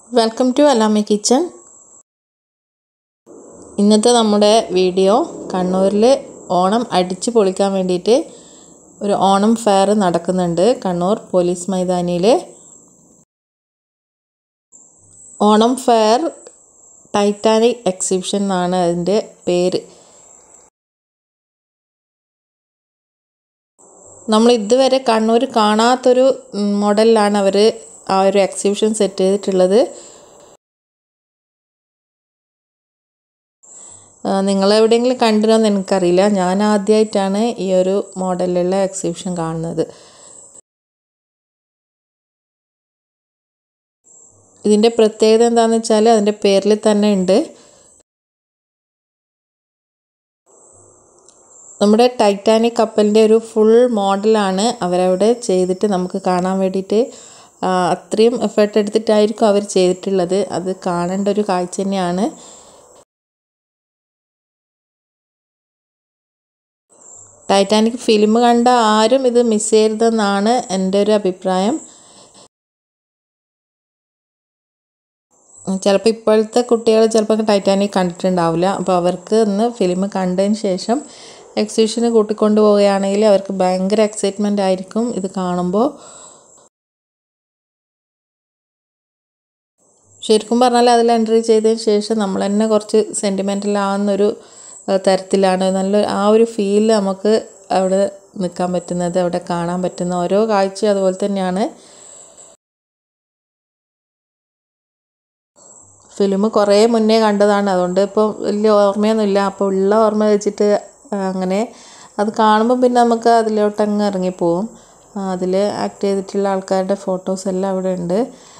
welcome to അലാമി kitchen ഇന്നത്തെ നമ്മുടെ video കണ്ണൂരിൽ ഓണം അടിച്ചു പൊളിക്കാൻ വേണ്ടിയിട്ട് ഒരു ഓണം ഫെയർ നടക്കുന്നുണ്ട് കണ്ണൂർ പോലീസ് മൈതാനിയിൽ ഓണം ഫെയർ ടൈറ്റാനിക് എക്സിബിഷൻ എന്നാണ് അതിൻ്റെ പേര് നമ്മൾ ഇതുവരെ കണ്ണൂർ കാണാത്തൊരു മോഡലിലാണ് അവർ ആ ഒരു എക്സിബിഷൻ സെറ്റ് ചെയ്തിട്ടുള്ളത് നിങ്ങൾ എവിടെയെങ്കിലും കണ്ടിരുന്നോ എനിക്കറിയില്ല ഞാൻ ആദ്യമായിട്ടാണ് ഈ ഒരു മോഡലിലുള്ള എക്സിബിഷൻ കാണുന്നത് ഇതിൻ്റെ പ്രത്യേകത എന്താണെന്ന് വെച്ചാൽ അതിൻ്റെ പേരിൽ തന്നെ ഉണ്ട് നമ്മുടെ ടൈറ്റാനിക് കപ്പലിൻ്റെ ഒരു ഫുൾ മോഡലാണ് അവരവിടെ ചെയ്തിട്ട് നമുക്ക് കാണാൻ വേണ്ടിയിട്ട് അത്രയും എഫേർട്ട് എടുത്തിട്ടായിരിക്കും അവർ ചെയ്തിട്ടുള്ളത് അത് കാണേണ്ട ഒരു കാഴ്ച തന്നെയാണ് ടൈറ്റാനിക് ഫിലിം കണ്ട ആരും ഇത് മിസ് ചെയ്യരുതെന്നാണ് എൻ്റെ ഒരു അഭിപ്രായം ചിലപ്പോൾ ഇപ്പോഴത്തെ കുട്ടികൾ ചിലപ്പോൾ ടൈറ്റാനിക് കണ്ടിട്ടുണ്ടാവില്ല അപ്പോൾ അവർക്ക് ഇന്ന് ഫിലിം കണ്ടതിന് ശേഷം എക്സിബിഷന് കൂട്ടിക്കൊണ്ട് പോവുകയാണെങ്കിൽ അവർക്ക് ഭയങ്കര എക്സൈറ്റ്മെൻ്റ് ആയിരിക്കും ഇത് കാണുമ്പോൾ ശരിക്കും പറഞ്ഞാൽ അതിൽ എൻട്രി ചെയ്തതിന് ശേഷം നമ്മൾ തന്നെ കുറച്ച് സെൻറ്റിമെൻ്റൽ ആവുന്നൊരു തരത്തിലാണ് നല്ല ആ ഒരു ഫീൽ നമുക്ക് അവിടെ നിൽക്കാൻ പറ്റുന്നത് അവിടെ കാണാൻ പറ്റുന്ന ഓരോ കാഴ്ച അതുപോലെ തന്നെയാണ് ഫിലിം കുറേ മുന്നേ കണ്ടതാണ് അതുകൊണ്ട് ഇപ്പോൾ വലിയ ഓർമ്മയൊന്നുമില്ല അപ്പോൾ ഉള്ള ഓർമ്മ വെച്ചിട്ട് അങ്ങനെ അത് കാണുമ്പോൾ പിന്നെ നമുക്ക് അതിലോട്ട് അങ്ങ് ഇറങ്ങിപ്പോവും അതിൽ ആക്ട് ചെയ്തിട്ടുള്ള ആൾക്കാരുടെ ഫോട്ടോസ് എല്ലാം അവിടെ ഉണ്ട്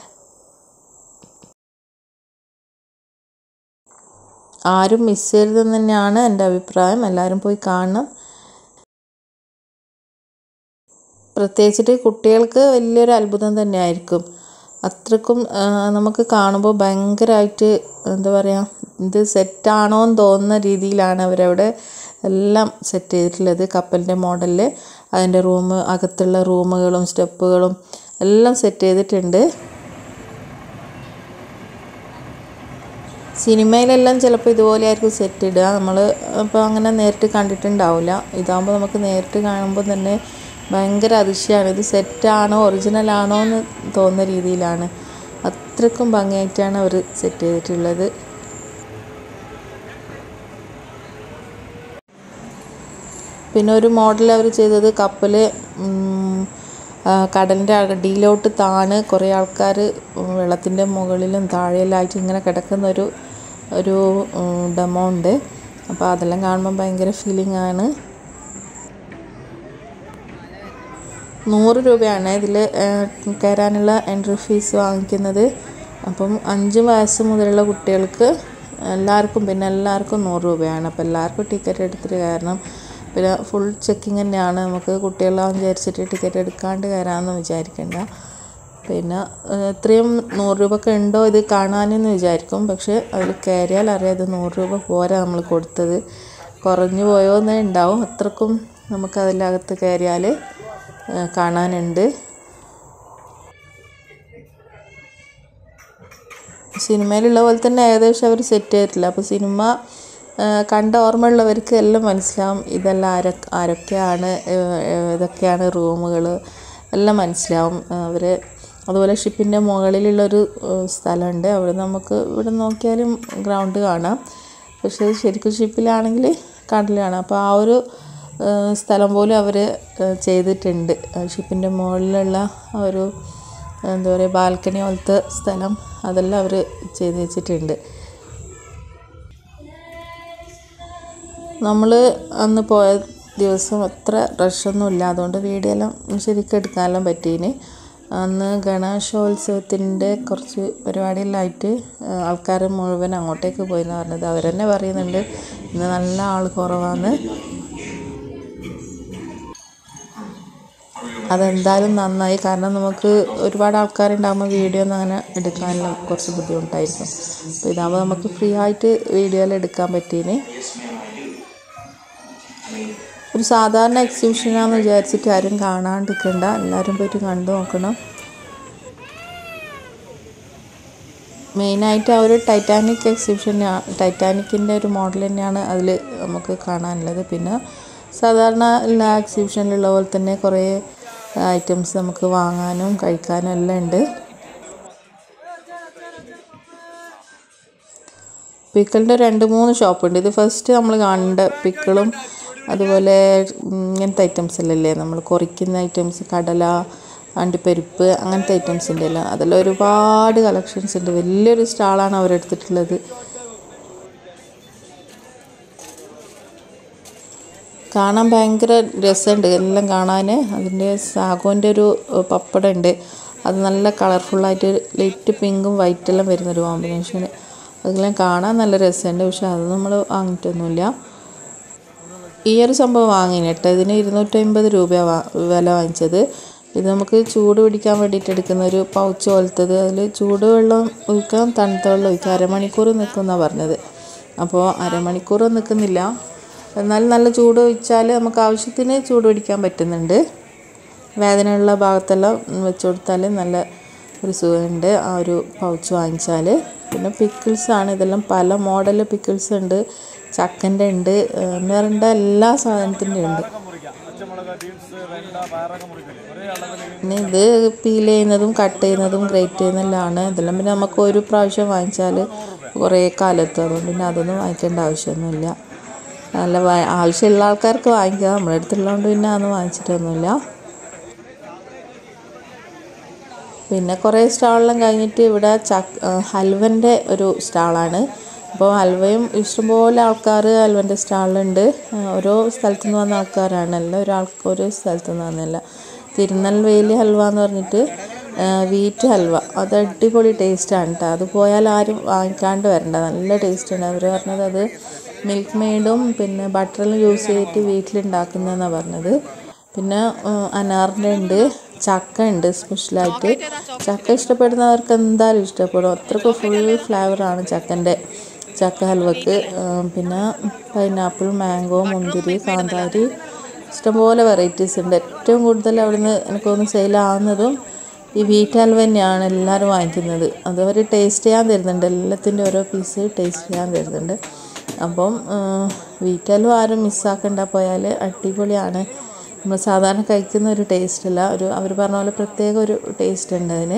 ആരും മിസ് ചെയ്യരുതെന്ന് തന്നെയാണ് എൻ്റെ അഭിപ്രായം എല്ലാവരും പോയി കാണണം പ്രത്യേകിച്ചിട്ട് കുട്ടികൾക്ക് വലിയൊരു അത്ഭുതം തന്നെയായിരിക്കും അത്രക്കും നമുക്ക് കാണുമ്പോൾ ഭയങ്കരമായിട്ട് എന്താ പറയുക ഇത് സെറ്റാണോ എന്ന് തോന്നുന്ന രീതിയിലാണ് അവരവിടെ എല്ലാം സെറ്റ് ചെയ്തിട്ടുള്ളത് കപ്പലിൻ്റെ മോഡലിൽ അതിൻ്റെ റൂം അകത്തുള്ള റൂമുകളും സ്റ്റെപ്പുകളും എല്ലാം സെറ്റ് ചെയ്തിട്ടുണ്ട് സിനിമയിലെല്ലാം ചിലപ്പോൾ ഇതുപോലെ ആയിരിക്കും സെറ്റ് ഇടുക നമ്മൾ അപ്പോൾ അങ്ങനെ നേരിട്ട് കണ്ടിട്ടുണ്ടാവില്ല ഇതാകുമ്പോൾ നമുക്ക് നേരിട്ട് കാണുമ്പോൾ തന്നെ ഭയങ്കര അതിശയമാണ് ഇത് സെറ്റാണോ ഒറിജിനൽ ആണോ എന്ന് തോന്നുന്ന രീതിയിലാണ് അത്രക്കും ഭംഗിയായിട്ടാണ് അവർ സെറ്റ് ചെയ്തിട്ടുള്ളത് പിന്നെ ഒരു മോഡൽ അവർ ചെയ്തത് കപ്പൽ കടലിൻ്റെ അടിയിലോട്ട് താണ് കുറേ ആൾക്കാർ വെള്ളത്തിൻ്റെ മുകളിലും താഴെയെല്ലാമായിട്ട് ഇങ്ങനെ കിടക്കുന്ന ഒരു ഒരു ഡെമോ ഉണ്ട് അപ്പോൾ അതെല്ലാം കാണുമ്പോൾ ഭയങ്കര ഫീലിംഗ് ആണ് നൂറ് രൂപയാണ് ഇതിൽ കയറാനുള്ള എൻട്രി ഫീസ് വാങ്ങിക്കുന്നത് അപ്പം അഞ്ച് വയസ്സ് മുതലുള്ള കുട്ടികൾക്ക് എല്ലാവർക്കും പിന്നെ എല്ലാവർക്കും നൂറ് രൂപയാണ് അപ്പോൾ എല്ലാവർക്കും ടിക്കറ്റ് എടുത്തിട്ട് കയറണം പിന്നെ ഫുൾ ചെക്കിങ് തന്നെയാണ് നമുക്ക് കുട്ടികളാവും വിചാരിച്ചിട്ട് ടിക്കറ്റ് എടുക്കാണ്ട് കയറാമെന്ന് വിചാരിക്കേണ്ട പിന്നെ ഇത്രയും നൂറ് രൂപക്ക് ഉണ്ടോ ഇത് കാണാനെന്ന് വിചാരിക്കും പക്ഷേ അതിൽ കയറിയാൽ അറിയാം ഇത് നൂറ് രൂപ പോരാ നമ്മൾ കൊടുത്തത് കുറഞ്ഞു പോയോ എന്നേ ഉണ്ടാവും അത്രക്കും നമുക്ക് അതിലകത്ത് കയറിയാൽ കാണാനുണ്ട് സിനിമയിലുള്ള പോലെ തന്നെ ഏകദേശം അവർ സെറ്റ് ചെയ്തിട്ടില്ല അപ്പോൾ സിനിമ കണ്ട ഓർമ്മയുള്ളവർക്ക് എല്ലാം മനസ്സിലാവും ഇതെല്ലാം ആര ആരൊക്കെയാണ് ഇതൊക്കെയാണ് റൂമുകൾ എല്ലാം മനസ്സിലാവും അവർ അതുപോലെ ഷിപ്പിൻ്റെ മുകളിലുള്ളൊരു സ്ഥലമുണ്ട് അവിടെ നമുക്ക് ഇവിടെ നോക്കിയാലും ഗ്രൗണ്ട് കാണാം പക്ഷേ ശരിക്കും ഷിപ്പിലാണെങ്കിൽ കടൽ കാണാം അപ്പോൾ ആ ഒരു സ്ഥലം പോലും അവർ ചെയ്തിട്ടുണ്ട് ഷിപ്പിൻ്റെ മുകളിലുള്ള ഒരു എന്താ പറയുക ബാൽക്കണി പോലത്തെ സ്ഥലം അതെല്ലാം അവർ ചെയ്ത് വെച്ചിട്ടുണ്ട് നമ്മൾ അന്ന് പോയ ദിവസം അത്ര റഷൊന്നും ഇല്ല അതുകൊണ്ട് വീഡിയോ എല്ലാം ശരിക്കും എടുക്കാനെല്ലാം പറ്റീന് അന്ന് ഗണേശോത്സവത്തിൻ്റെ കുറച്ച് പരിപാടിയെല്ലാമായിട്ട് ആൾക്കാർ മുഴുവൻ അങ്ങോട്ടേക്ക് പോയി എന്ന് പറഞ്ഞത് അവർ തന്നെ പറയുന്നുണ്ട് ഇന്ന് നല്ല ആൾ കുറവാണ് അതെന്തായാലും നന്നായി കാരണം നമുക്ക് ഒരുപാട് ആൾക്കാരുണ്ടാകുമ്പോൾ വീഡിയോ ഒന്നും അങ്ങനെ എടുക്കാനെല്ലാം കുറച്ച് ബുദ്ധിമുട്ടായിരിക്കും അപ്പോൾ ഇതാകുമ്പോൾ നമുക്ക് ഫ്രീ ആയിട്ട് വീഡിയോയിൽ എടുക്കാൻ പറ്റീന് ഒരു സാധാരണ എക്സിബിഷനാണെന്ന് വിചാരിച്ചിട്ട് ആരും കാണാണ്ടിരിക്കണ്ട എല്ലാവരും പോയിട്ട് കണ്ടു നോക്കണം മെയിനായിട്ട് ആ ഒരു ടൈറ്റാനിക് എക്സിബിഷൻ ടൈറ്റാനിക്കിൻ്റെ ഒരു മോഡൽ തന്നെയാണ് അതിൽ നമുക്ക് കാണാനുള്ളത് പിന്നെ സാധാരണ എല്ലാ എക്സിബിഷനിലുള്ള പോലെ തന്നെ കുറേ ഐറ്റംസ് നമുക്ക് വാങ്ങാനും കഴിക്കാനും എല്ലാം ഉണ്ട് പിക്കിളിൻ്റെ രണ്ട് മൂന്ന് ഷോപ്പുണ്ട് ഇത് ഫസ്റ്റ് നമ്മൾ കാണേണ്ട പിക്കിളും അതുപോലെ ഇങ്ങനത്തെ ഐറ്റംസ് എല്ലാം നമ്മൾ കുറയ്ക്കുന്ന ഐറ്റംസ് കടല അണ്ടിപ്പരിപ്പ് അങ്ങനത്തെ ഐറ്റംസ് ഉണ്ടല്ലോ അതെല്ലാം ഒരുപാട് കളക്ഷൻസ് ഉണ്ട് വലിയൊരു സ്റ്റാളാണ് അവരെടുത്തിട്ടുള്ളത് കാണാൻ ഭയങ്കര രസമുണ്ട് എല്ലാം കാണാൻ അതിൻ്റെ സാഗോൻ്റെ ഒരു പപ്പടം ഉണ്ട് അത് നല്ല കളർഫുള്ളായിട്ട് ലൈറ്റ് പിങ്കും വൈറ്റെല്ലാം വരുന്നൊരു കോമ്പിനേഷന് അതെല്ലാം കാണാൻ നല്ല രസമുണ്ട് പക്ഷെ അത് നമ്മൾ വാങ്ങിയിട്ടൊന്നുമില്ല ഈ ഒരു സംഭവം വാങ്ങിന് കേട്ടോ ഇതിന് ഇരുന്നൂറ്റമ്പത് രൂപയാണ് വില വാങ്ങിച്ചത് ഇത് നമുക്ക് ചൂട് പിടിക്കാൻ വേണ്ടിയിട്ട് എടുക്കുന്ന ഒരു പൗച്ച് പോലത്തത് അതിൽ ചൂടുവെള്ളം ഒഴിക്കാം തണുത്ത വെള്ളം ഒഴിക്കാം അരമണിക്കൂർ നിൽക്കുമെന്നാണ് പറഞ്ഞത് അപ്പോൾ അരമണിക്കൂർ നിൽക്കുന്നില്ല എന്നാൽ നല്ല ചൂട് ഒഴിച്ചാൽ നമുക്ക് ആവശ്യത്തിന് ചൂട് പിടിക്കാൻ പറ്റുന്നുണ്ട് വേദനയുള്ള ഭാഗത്തെല്ലാം വെച്ച് കൊടുത്താൽ നല്ല ഒരു സുഖമുണ്ട് ആ ഒരു പൗച്ച് വാങ്ങിച്ചാൽ പിന്നെ പിക്കിൾസ് ആണ് ഇതെല്ലാം പല മോഡൽ പിക്കിൾസ് ഉണ്ട് ചക്കൻ്റെ ഉണ്ട് എന്ന് പറയേണ്ട എല്ലാ സാധനത്തിൻ്റെ ഉണ്ട് പിന്നെ ഇത് പീൽ ചെയ്യുന്നതും കട്ട് ചെയ്യുന്നതും ഗ്രേറ്റ് ചെയ്യുന്നതെല്ലാം ഇതെല്ലാം പിന്നെ നമുക്ക് ഒരു പ്രാവശ്യം വാങ്ങിച്ചാൽ കുറേ കാലത്ത് അതുകൊണ്ട് പിന്നെ അതൊന്നും വാങ്ങിക്കേണ്ട ആവശ്യമൊന്നുമില്ല നല്ല ആവശ്യമുള്ള ആൾക്കാർക്ക് വാങ്ങിക്കാം നമ്മുടെ അടുത്തുള്ളതുകൊണ്ട് പിന്നെ അതൊന്നും വാങ്ങിച്ചിട്ടൊന്നുമില്ല പിന്നെ കുറേ സ്റ്റാളെല്ലാം കഴിഞ്ഞിട്ട് ഇവിടെ ചക്ക ഹൽവൻ്റെ ഒരു സ്റ്റാളാണ് അപ്പോൾ ഹൽവയും ഇഷ്ടംപോലെ ആൾക്കാർ ഹൽവൻ്റെ സ്റ്റാളുണ്ട് ഓരോ സ്ഥലത്തു നിന്ന് വന്ന ആൾക്കാരാണ് എല്ലാം ഒരാൾക്ക് ഒരു സ്ഥലത്തു നിന്ന് വന്നല്ല തിരുനെൽവേലി ഹൽവ എന്ന് പറഞ്ഞിട്ട് വീറ്റ് ഹൽവ അത് അടിപൊളി ടേസ്റ്റാണ് കേട്ടോ അത് പോയാൽ ആരും വാങ്ങിക്കാണ്ട് വരണ്ട നല്ല ടേസ്റ്റ് ഉണ്ട് അവർ പറഞ്ഞത് അത് മിൽക്ക് മെയ്ഡും പിന്നെ ബട്ടറെല്ലാം യൂസ് ചെയ്തിട്ട് വീട്ടിലുണ്ടാക്കുന്നതെന്നാണ് പറഞ്ഞത് പിന്നെ അനാറിൻ്റെ ഉണ്ട് ചക്ക ഉണ്ട് സ്പെഷ്യലായിട്ട് ചക്ക ഇഷ്ടപ്പെടുന്നവർക്ക് എന്തായാലും ഇഷ്ടപ്പെടും അത്രയ്ക്ക് ഫുൾ ഫ്ലേവറാണ് ചക്കൻ്റെ ചക്ക ഹൽവക്ക് പിന്നെ പൈനാപ്പിൾ മാംഗോ മുന്തിരി കാന്താരി ഇഷ്ടംപോലെ വെറൈറ്റീസ് ഉണ്ട് ഏറ്റവും കൂടുതൽ അവിടുന്ന് എനിക്കൊന്ന് സെയിലാവുന്നതും ഈ വീറ്റ് ഹൽവ തന്നെയാണ് എല്ലാവരും വാങ്ങിക്കുന്നത് അത് അവർ ടേസ്റ്റ് ചെയ്യാൻ തരുന്നുണ്ട് എല്ലാത്തിൻ്റെ ഓരോ പീസ് ടേസ്റ്റ് ചെയ്യാൻ തരുന്നുണ്ട് അപ്പം വീറ്റ് ഹൽവ ആരും മിസ്സാക്കണ്ട പോയാൽ അടിപൊളിയാണ് നമ്മൾ സാധാരണ കഴിക്കുന്ന ഒരു ടേസ്റ്റ് അല്ല ഒരു അവർ പറഞ്ഞ പോലെ പ്രത്യേക ഒരു ടേസ്റ്റ് ഉണ്ട് അതിന്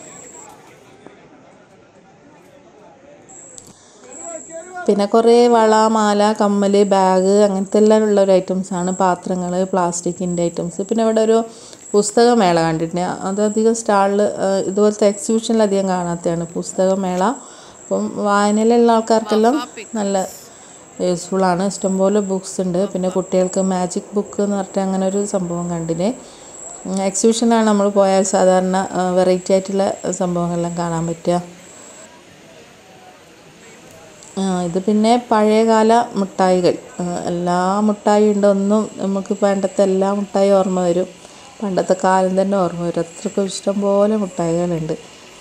പിന്നെ കുറേ വള മാല കമ്മൽ ബാഗ് അങ്ങനത്തെ എല്ലാം ഉള്ള ഒരു ഐറ്റംസാണ് പാത്രങ്ങൾ പ്ലാസ്റ്റിക്കിൻ്റെ ഐറ്റംസ് പിന്നെ ഇവിടെ ഒരു പുസ്തകമേള കണ്ടിട്ടുണ്ട് അത് അധികം സ്റ്റാളിൽ ഇതുപോലത്തെ എക്സിബിഷനിൽ അധികം കാണാത്തതാണ് പുസ്തകമേള അപ്പം വായനയിലുള്ള ആൾക്കാർക്കെല്ലാം നല്ല യൂസ്ഫുള്ളാണ് ഇഷ്ടംപോലെ ബുക്സ് ഉണ്ട് പിന്നെ കുട്ടികൾക്ക് മാജിക് ബുക്ക് എന്ന് പറഞ്ഞിട്ട് അങ്ങനെ ഒരു സംഭവം കണ്ടിന് എക്സിബിഷനാണ് നമ്മൾ പോയാൽ സാധാരണ വെറൈറ്റി ആയിട്ടുള്ള സംഭവങ്ങളെല്ലാം കാണാൻ പറ്റുക ഇത് പിന്നെ പഴയകാല മിഠായികൾ എല്ലാ മിഠായി ഉണ്ട് ഒന്നും നമുക്ക് പണ്ടത്തെ എല്ലാ മിഠായി ഓർമ്മ വരും പണ്ടത്തെ കാലം തന്നെ ഓർമ്മ വരും അത്രയ്ക്കും ഇഷ്ടംപോലെ മിഠായികളുണ്ട്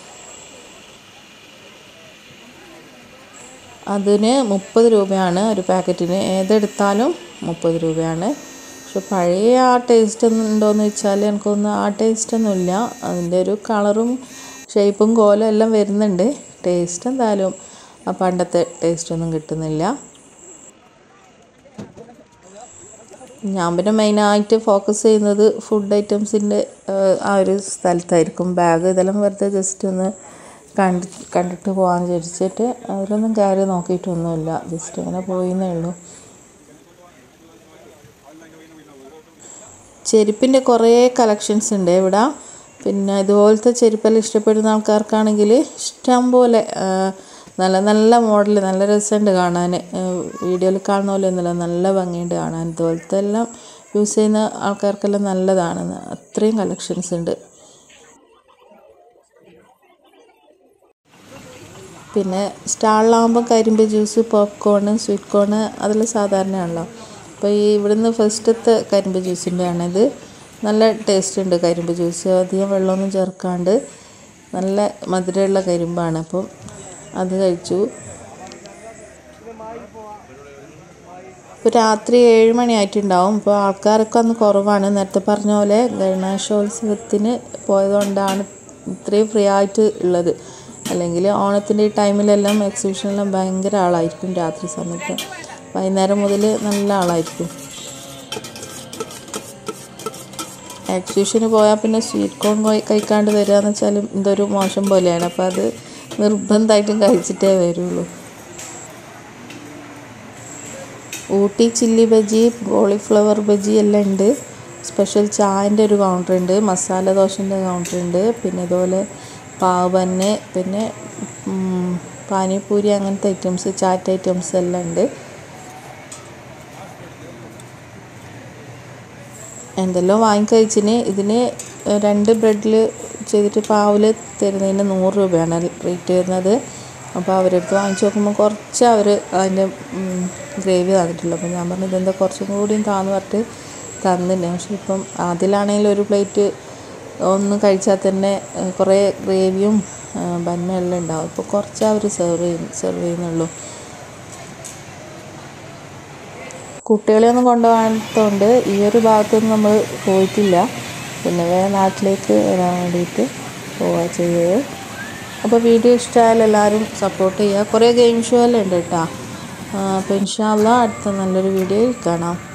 അതിന് മുപ്പത് രൂപയാണ് ഒരു പാക്കറ്റിന് ഏതെടുത്താലും മുപ്പത് രൂപയാണ് പക്ഷെ പഴയ ആ ടേസ്റ്റ് ഒന്നും ഉണ്ടോയെന്ന് വെച്ചാൽ എനിക്കൊന്നും ആ ടേസ്റ്റ് ഒന്നുമില്ല അതിൻ്റെ ഒരു കളറും ഷേപ്പും കോലും എല്ലാം വരുന്നുണ്ട് ടേസ്റ്റ് എന്തായാലും ആ പണ്ടത്തെ ടേസ്റ്റ് ഒന്നും കിട്ടുന്നില്ല ഞാൻ പിന്നെ മെയിനായിട്ട് ഫോക്കസ് ചെയ്യുന്നത് ഫുഡ് ഐറ്റംസിൻ്റെ ആ ഒരു സ്ഥലത്തായിരിക്കും ബാഗ് ഇതെല്ലാം വെറുതെ ജസ്റ്റ് ഒന്ന് കണ്ട് കണ്ടിട്ട് പോകാൻ വിചാരിച്ചിട്ട് അതിലൊന്നും കയറി നോക്കിയിട്ടൊന്നുമില്ല ജസ്റ്റ് അങ്ങനെ പോയിന്നേ ഉള്ളൂ ചെരുപ്പിൻ്റെ കുറേ കളക്ഷൻസ് ഉണ്ട് ഇവിടെ പിന്നെ ഇതുപോലത്തെ ചെരുപ്പെല്ലാം ഇഷ്ടപ്പെടുന്ന ആൾക്കാർക്കാണെങ്കിൽ ഇഷ്ടം പോലെ നല്ല നല്ല മോഡൽ നല്ല രസമുണ്ട് കാണാൻ വീഡിയോയിൽ കാണുന്ന പോലെ ഒന്നുമില്ല നല്ല ഭംഗിയുണ്ട് കാണാൻ ഇതുപോലത്തെ എല്ലാം യൂസ് ചെയ്യുന്ന ആൾക്കാർക്കെല്ലാം നല്ലതാണ് അത്രയും കളക്ഷൻസ് ഉണ്ട് പിന്നെ സ്റ്റാളിലാകുമ്പോൾ കരിമ്പ് ജ്യൂസ് പോപ്കോൺ സ്വീറ്റ് കോൺ അതെല്ലാം സാധാരണയാണല്ലോ അപ്പോൾ ഈ ഇവിടുന്ന് ഫസ്റ്റത്തെ കരിമ്പ് ജ്യൂസിൻ്റെ ആണിത് നല്ല ടേസ്റ്റ് ഉണ്ട് കരിമ്പ് ജ്യൂസ് അധികം വെള്ളമൊന്നും ചേർക്കാണ്ട് നല്ല മധുരമുള്ള കരിമ്പാണ് അപ്പം അത് കഴിച്ചു ഇപ്പോൾ രാത്രി ഏഴ് മണി ആയിട്ടുണ്ടാവും ഇപ്പോൾ ആൾക്കാരൊക്കെ അന്ന് കുറവാണ് നേരത്തെ പറഞ്ഞ പോലെ ഗണേശോത്സവത്തിന് പോയതുകൊണ്ടാണ് ഇത്രയും ഫ്രീ ആയിട്ട് ഉള്ളത് അല്ലെങ്കിൽ ഓണത്തിൻ്റെ ഈ ടൈമിലെല്ലാം എക്സിബിഷനിലെല്ലാം ഭയങ്കര ആളായിരിക്കും രാത്രി സമയത്ത് വൈകുന്നേരം മുതൽ നല്ല ആളായിരിക്കും എക്സിബിഷന് പോയാൽ പിന്നെ സ്വീറ്റ് കോൺ കഴിക്കാണ്ട് വരിക എന്ന് വെച്ചാൽ എന്തൊരു മോശം പോലെയാണ് അപ്പോൾ അത് നിർബന്ധമായിട്ടും കഴിച്ചിട്ടേ വരുള്ളൂ ഊട്ടി ചില്ലി ബജി കോളിഫ്ലവർ ബജി എല്ലാം ഉണ്ട് സ്പെഷ്യൽ ചായൻ്റെ ഒരു കൗണ്ടർ ഉണ്ട് മസാല ദോശൻ്റെ കൗണ്ടർ ഉണ്ട് പിന്നെ ഇതുപോലെ പാവ് ബന്ന് പിന്നെ ഉം, പാനിപൂരി അങ്ങനത്തെ ഐറ്റംസ് ചാറ്റ് ഐറ്റംസ് എല്ലാം ഉണ്ട് എന്തെല്ലാം വാങ്ങിക്കഴിച്ചിന് ഇതിന് രണ്ട് ബ്രെഡിൽ ചെയ്തിട്ട് പാവിൽ തരുന്നതിന് നൂറ് രൂപയാണ് റേറ്റ് വരുന്നത് അപ്പോൾ അവരെടുത്ത് വാങ്ങിച്ച് നോക്കുമ്പോൾ കുറച്ച് അവർ അതിൻ്റെ ഗ്രേവി തന്നിട്ടുള്ളൂ അപ്പോൾ ഞാൻ പറഞ്ഞു ഇതെന്താ കുറച്ചും കൂടിയും താന്ന് പറഞ്ഞിട്ട് തന്നില്ല പക്ഷെ ഇപ്പം അതിലാണെങ്കിൽ ഒരു പ്ലേറ്റ് ഒന്ന് കഴിച്ചാൽ തന്നെ ഏഹ്, കുറേ ഗ്രേവിയും ബന്നും എല്ലാം ഉണ്ടാവും ഇപ്പോൾ കുറച്ച് അവർ സെർവ് ചെയ്യും സെർവ് ചെയ്യുന്നുള്ളൂ കുട്ടികളെയൊന്നും കൊണ്ടുപോകാത്തതുകൊണ്ട് ഈ ഒരു ഭാഗത്തൊന്നും നമ്മൾ പോയിട്ടില്ല പിന്നെ വേറെ നാട്ടിലേക്ക് വരാൻ വേണ്ടിയിട്ട് പോവുക ചെയ്തത് അപ്പോൾ വീഡിയോ ഇഷ്ടമായാൽ എല്ലാവരും സപ്പോർട്ട് ചെയ്യുക കുറേ ഗെയിം ഷോ എല്ലാം ഉണ്ട് കേട്ടോ അപ്പോൾ ഇൻഷാല്ല അടുത്ത നല്ലൊരു വീഡിയോയിൽ കാണാം